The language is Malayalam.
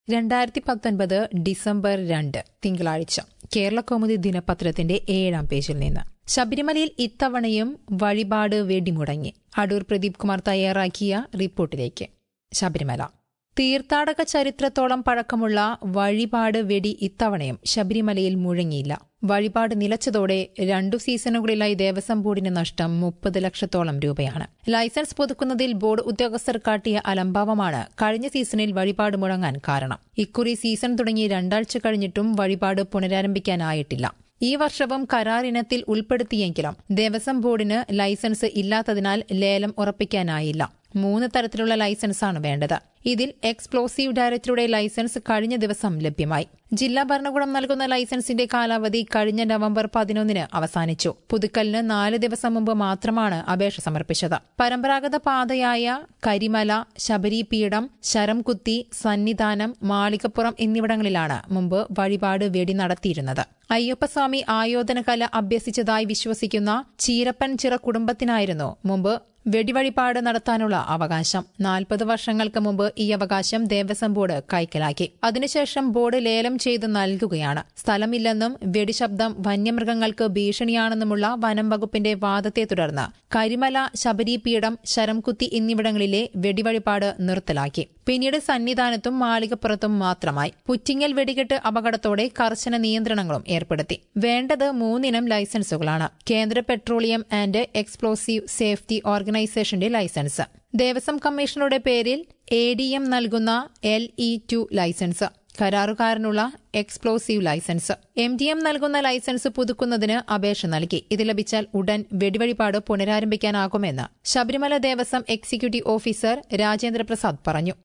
രണ്ടായിരത്തി പത്തൊൻപത് ഡിസംബർ രണ്ട് തിങ്കളാഴ്ച കേരളകൗമുദി ദിനപത്രത്തിന്റെ ഏഴാം പേജിൽ നിന്ന് ശബരിമലയിൽ ഇത്തവണയും വഴിപാട് വെടിമുടങ്ങി അടൂർ പ്രദീപ് കുമാർ തയ്യാറാക്കിയ റിപ്പോർട്ടിലേക്ക് ശബരിമല തീർത്ഥാടക ചരിത്രത്തോളം പഴക്കമുള്ള വഴിപാട് വെടി ഇത്തവണയും ശബരിമലയിൽ മുഴങ്ങിയില്ല വഴിപാട് നിലച്ചതോടെ രണ്ടു സീസണുകളിലായി ദേവസ്വം ബോർഡിന് നഷ്ടം മുപ്പത് ലക്ഷത്തോളം രൂപയാണ് ലൈസൻസ് പുതുക്കുന്നതിൽ ബോർഡ് ഉദ്യോഗസ്ഥർ കാട്ടിയ അലംഭാവമാണ് കഴിഞ്ഞ സീസണിൽ വഴിപാട് മുടങ്ങാൻ കാരണം ഇക്കുറി സീസൺ തുടങ്ങി രണ്ടാഴ്ച കഴിഞ്ഞിട്ടും വഴിപാട് പുനരാരംഭിക്കാനായിട്ടില്ല ഈ വർഷവും കരാർ ഇനത്തിൽ ഉൾപ്പെടുത്തിയെങ്കിലും ദേവസ്വം ബോർഡിന് ലൈസൻസ് ഇല്ലാത്തതിനാൽ ലേലം ഉറപ്പിക്കാനായില്ല മൂന്ന് തരത്തിലുള്ള ലൈസൻസാണ് വേണ്ടത് ഇതിൽ എക്സ്പ്ലോസീവ് ഡയറക്ടറുടെ ലൈസൻസ് കഴിഞ്ഞ ദിവസം ലഭ്യമായി ജില്ലാ ഭരണകൂടം നൽകുന്ന ലൈസൻസിന്റെ കാലാവധി കഴിഞ്ഞ നവംബർ പതിനൊന്നിന് അവസാനിച്ചു പുതുക്കലിന് നാല് ദിവസം മുമ്പ് മാത്രമാണ് അപേക്ഷ സമർപ്പിച്ചത് പരമ്പരാഗത പാതയായ കരിമല ശബരിപീഠം ശരംകുത്തി സന്നിധാനം മാളികപ്പുറം എന്നിവിടങ്ങളിലാണ് മുമ്പ് വഴിപാട് വെടി നടത്തിയിരുന്നത് അയ്യപ്പസ്വാമി ആയോധനകല അഭ്യസിച്ചതായി വിശ്വസിക്കുന്ന ചീരപ്പൻ ചിറ കുടുംബത്തിനായിരുന്നു മുമ്പ് വെടിവഴിപാട് നടത്താനുള്ള അവകാശം നാൽപ്പത് വർഷങ്ങൾക്ക് മുമ്പ് ഈ അവകാശം ദേവസ്വം ബോർഡ് കൈക്കലാക്കി അതിനുശേഷം ബോർഡ് ലേലം ചെയ്ത് നൽകുകയാണ് സ്ഥലമില്ലെന്നും വെടിശബ്ദം വന്യമൃഗങ്ങൾക്ക് ഭീഷണിയാണെന്നുമുള്ള വനം വകുപ്പിന്റെ വാദത്തെ തുടർന്ന് കരിമല ശബരിപീഠം ശരംകുത്തി എന്നിവിടങ്ങളിലെ വെടിവഴിപാട് നിർത്തലാക്കി പിന്നീട് സന്നിധാനത്തും മാളികപ്പുറത്തും മാത്രമായി പുറ്റിങ്ങൽ വെടികെട്ട് അപകടത്തോടെ കർശന നിയന്ത്രണങ്ങളും ഏർപ്പെടുത്തി വേണ്ടത് മൂന്നിനം ലൈസൻസുകളാണ് കേന്ദ്ര പെട്രോളിയം ആൻഡ് എക്സ്പ്ലോസീവ് സേഫ്റ്റി ഓർഗനൈസേഷന്റെ ലൈസൻസ് ദേവസ്വം കമ്മീഷണറുടെ പേരിൽ എ ഡി എം നൽകുന്ന എൽ ഇ ടു ലൈസൻസ് കരാറുകാരനുള്ള explosive licence M D M നൽകുന്ന ലൈസൻസ് പുതുക്കുന്നതിന് അപേക്ഷ നൽകി ഇത് ലഭിച്ചാൽ ഉടൻ വെടിവഴിപാട് പുനരാരംഭിക്കാനാകുമെന്ന് ശബരിമല ദേവസ്വം എക്സിക്യൂട്ടീവ് ഓഫീസർ രാജേന്ദ്ര പ്രസാദ് പറഞ്ഞു